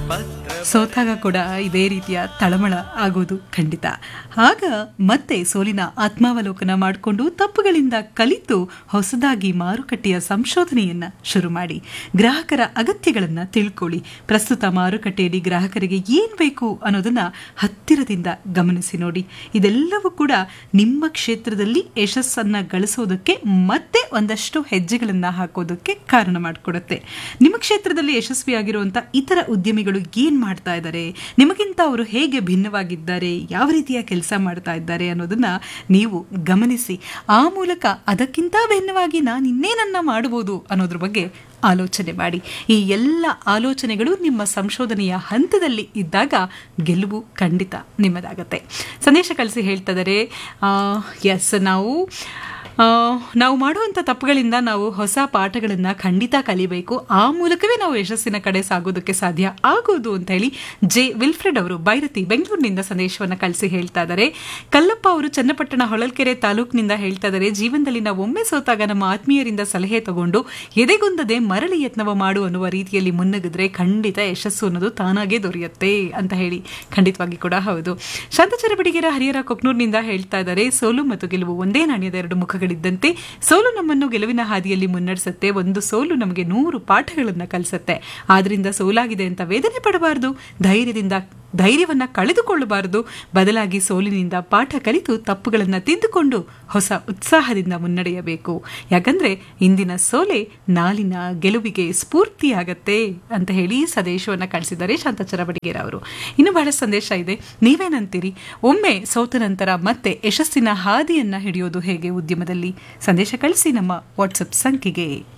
ಸೋತಾಗ ಕೂಡ ಇದೇ ರೀತಿಯ ತಳಮಳ ಆಗೋದು ಖಂಡಿತ ಆಗ ಮತ್ತೆ ಸೋಲಿನ ಆತ್ಮಾವಲೋಕನ ಮಾಡಿಕೊಂಡು ತಪ್ಪುಗಳಿಂದ ಕಲಿತು ಹೊಸದಾಗಿ ಮಾರುಕಟ್ಟೆಯ ಸಂಶೋಧನೆಯನ್ನ ಶುರು ಮಾಡಿ ಗ್ರಾಹಕರ ಅಗತ್ಯಗಳನ್ನ ತಿಳ್ಕೊಳ್ಳಿ ಪ್ರಸ್ತುತ ಮಾರುಕಟ್ಟೆಯಲ್ಲಿ ಗ್ರಾಹಕರಿಗೆ ಏನ್ ಬೇಕು ಅನ್ನೋದನ್ನ ಹತ್ತಿರದಿಂದ ಗಮನಿಸಿ ನೋಡಿ ಇದೆಲ್ಲವೂ ಕೂಡ ನಿಮ್ಮ ಕ್ಷೇತ್ರದಲ್ಲಿ ಯಶಸ್ಸನ್ನ ಗಳಿಸೋದಕ್ಕೆ ಮತ್ತೆ ಒಂದಷ್ಟು ಹೆಜ್ಜೆಗಳನ್ನ ಹಾಕೋದಕ್ಕೆ ಕಾರಣ ಮಾಡಿಕೊಡುತ್ತೆ ನಿಮ್ಮ ಕ್ಷೇತ್ರದಲ್ಲಿ ಯಶಸ್ವಿಯಾಗಿರುವಂಥ ಇತರ ಉದ್ಯಮಿಗಳು ಏನ್ ಮಾಡ್ತಾ ಇದ್ದಾರೆ ನಿಮಗಿಂತ ಅವರು ಹೇಗೆ ಭಿನ್ನವಾಗಿದ್ದಾರೆ ಯಾವ ರೀತಿಯ ಕೆಲಸ ಮಾಡ್ತಾ ಇದ್ದಾರೆ ಅನ್ನೋದನ್ನ ನೀವು ಗಮನಿಸಿ ಆ ಮೂಲಕ ಅದಕ್ಕಿಂತ ಭಿನ್ನವಾಗಿ ನಾನು ಇನ್ನೇನನ್ನ ಮಾಡಬಹುದು ಅನ್ನೋದ್ರ ಬಗ್ಗೆ ಆಲೋಚನೆ ಮಾಡಿ ಈ ಎಲ್ಲ ಆಲೋಚನೆಗಳು ನಿಮ್ಮ ಸಂಶೋಧನೆಯ ಹಂತದಲ್ಲಿ ಇದ್ದಾಗ ಗೆಲುವು ಖಂಡಿತ ನಿಮ್ಮದಾಗತ್ತೆ ಸಂದೇಶ ಕಳಿಸಿ ಹೇಳ್ತಾ ಇದ್ದಾರೆ ಎಸ್ ನಾವು ಆ, ನಾವು ಮಾಡುವಂಥ ತಪ್ಪುಗಳಿಂದ ನಾವು ಹೊಸ ಪಾಠಗಳನ್ನು ಖಂಡಿತ ಕಲಿಬೇಕು ಆ ಮೂಲಕವೇ ನಾವು ಯಶಸ್ಸಿನ ಕಡೆ ಸಾಗೋದಕ್ಕೆ ಸಾಧ್ಯ ಆಗೋದು ಅಂತ ಹೇಳಿ ಜೆ ವಿಲ್ಫ್ರೆಡ್ ಅವರು ಬೈರತಿ ಬೆಂಗಳೂರಿನಿಂದ ಸಂದೇಶವನ್ನು ಕಳಿಸಿ ಹೇಳ್ತಾ ಇದ್ದಾರೆ ಕಲ್ಲಪ್ಪ ಅವರು ಚನ್ನಪಟ್ಟಣ ಹೊಳಲ್ಕೆರೆ ತಾಲೂಕಿನಿಂದ ಹೇಳ್ತಾ ಇದ್ದಾರೆ ಜೀವನದಲ್ಲಿ ನಾವು ಒಮ್ಮೆ ಸೋತಾಗ ನಮ್ಮ ಆತ್ಮೀಯರಿಂದ ಸಲಹೆ ತಗೊಂಡು ಎದೆಗುಂದದೆ ಮರಳಿ ಯತ್ನವ ಮಾಡು ಅನ್ನುವ ರೀತಿಯಲ್ಲಿ ಮುನ್ನಗಿದ್ರೆ ಖಂಡಿತ ಯಶಸ್ಸು ಅನ್ನೋದು ತಾನಾಗೇ ದೊರೆಯುತ್ತೆ ಅಂತ ಹೇಳಿ ಖಂಡಿತವಾಗಿ ಕೂಡ ಹೌದು ಶಾಂತಚರ ಬಿಡಿಗೆರ ಹರಿಹರ ಕೊಕ್ನೂರ್ನಿಂದ ಹೇಳ್ತಾ ಇದ್ದಾರೆ ಸೋಲು ಮತ್ತು ಗೆಲುವು ಒಂದೇ ನಾಣ್ಯದ ಎರಡು ಮುಖಗಳಿದ್ದಂತೆ ಸೋಲು ನಮ್ಮನ್ನು ಗೆಲುವಿನ ಹಾದಿಯಲ್ಲಿ ಮುನ್ನಡೆಸುತ್ತೆ ಒಂದು ಸೋಲು ನಮಗೆ ನೂರು ಪಾಠಗಳನ್ನು ಕಲಿಸುತ್ತೆ ಆದ್ರಿಂದ ಸೋಲಾಗಿದೆ ಅಂತ ವೇದನೆ ಪಡಬಾರದು ಧೈರ್ಯದಿಂದ ಧೈರ್ಯವನ್ನ ಕಳೆದುಕೊಳ್ಳಬಾರದು ಬದಲಾಗಿ ಸೋಲಿನಿಂದ ಪಾಠ ಕಲಿತು ತಪ್ಪುಗಳನ್ನು ತಿದ್ದುಕೊಂಡು ಹೊಸ ಉತ್ಸಾಹದಿಂದ ಮುನ್ನಡೆಯಬೇಕು ಯಾಕಂದ್ರೆ ಇಂದಿನ ಸೋಲೆ ನಾಳಿನ ಗೆಲುವಿಗೆ ಸ್ಫೂರ್ತಿಯಾಗತ್ತೆ ಅಂತ ಹೇಳಿ ಸಂದೇಶವನ್ನು ಕಳಿಸಿದ್ದಾರೆ ಶಾಂತಚರ ಬಡಿಗೇರ ಅವರು ಇನ್ನು ಬಹಳ ಸಂದೇಶ ಇದೆ ನೀವೇನಂತೀರಿ ಒಮ್ಮೆ ಸೋತ ನಂತರ ಮತ್ತೆ ಯಶಸ್ಸಿನ ಹಾದಿಯನ್ನ ಹಿಡಿಯೋದು ಹೇಗೆ ಉದ್ಯಮದಲ್ಲಿ ಸಂದೇಶ ಕಳಿಸಿ ನಮ್ಮ ವಾಟ್ಸಪ್ ಸಂಖ್ಯೆಗೆ